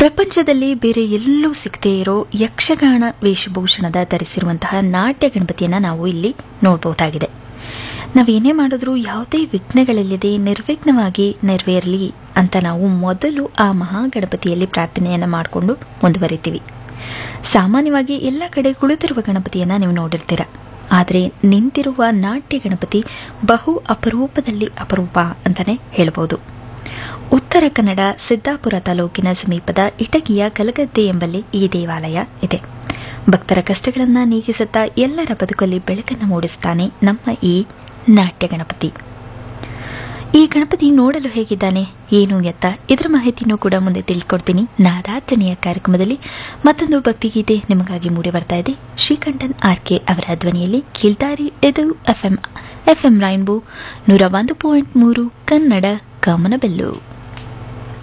ಪ್ರಪಂಚದಲ್ಲಿ ಬೇರೆ ಎಲ್ಲೂ ಸಿಗದೇ ಇರೋ ಯಕ್ಷಗಾನ ವೇಷಭೂಷಣದ ಧರಿಸಿರುವಂತಹ ನಾಟ್ಯ ಗಣಪತಿಯನ್ನು ನಾವು ಇಲ್ಲಿ ನೋಡಬಹುದಾಗಿದೆ ನಾವೇನೇ ಮಾಡಿದ್ರೂ ಯಾವುದೇ ವಿಘ್ನಗಳಿಲ್ಲದೆ ನಿರ್ವಿಘ್ನವಾಗಿ ನೆರವೇರಲಿ ಅಂತ ನಾವು ಮೊದಲು ಆ ಮಹಾಗಣಪತಿಯಲ್ಲಿ ಪ್ರಾರ್ಥನೆಯನ್ನು ಮಾಡಿಕೊಂಡು ಮುಂದುವರಿತೀವಿ ಸಾಮಾನ್ಯವಾಗಿ ಎಲ್ಲ ಕಡೆ ಕುಳಿತಿರುವ ಗಣಪತಿಯನ್ನು ನೀವು ನೋಡಿರ್ತೀರ ಆದರೆ ನಿಂತಿರುವ ನಾಟ್ಯ ಗಣಪತಿ ಬಹು ಅಪರೂಪದಲ್ಲಿ ಅಪರೂಪ ಅಂತಲೇ ಹೇಳ್ಬೋದು ಉತ್ತರ ಕನ್ನಡ ಸಿದ್ದಾಪುರ ತಾಲೂಕಿನ ಸಮೀಪದ ಇಟಗಿಯ ಕಲಗದ್ದೆ ಎಂಬಲ್ಲಿ ಈ ದೇವಾಲಯ ಇದೆ ಭಕ್ತರ ಕಷ್ಟಗಳನ್ನು ನೀಗಿಸುತ್ತಾ ಎಲ್ಲರ ಬದುಕಲ್ಲಿ ಬೆಳಕನ್ನು ಮೂಡಿಸ್ತಾನೆ ನಮ್ಮ ಈ ನಾಟ್ಯ ಗಣಪತಿ ಈ ಗಣಪತಿ ನೋಡಲು ಹೇಗಿದ್ದಾನೆ ಏನು ಎತ್ತ ಇದರ ಮಾಹಿತಿನೂ ಕೂಡ ಮುಂದೆ ತಿಳ್ಕೊಡ್ತೀನಿ ನಾದಾರ್ಚನೆಯ ಕಾರ್ಯಕ್ರಮದಲ್ಲಿ ಮತ್ತೊಂದು ಭಕ್ತಿಗೀತೆ ನಿಮಗಾಗಿ ಮೂಡಿ ಬರ್ತಾ ಇದೆ ಶ್ರೀಕಂಠನ್ ಆರ್ ಕೆ ಅವರ ಧ್ವನಿಯಲ್ಲಿ ಕೀಳ್ತಾರಿ ಇದು F M F M rainbow ನೂರ ಒಂದು ಪಾಯಿಂಟ್ ಮೂರು ಕನ್ನಡ ಕಾಮನಬೆಲ್ಲು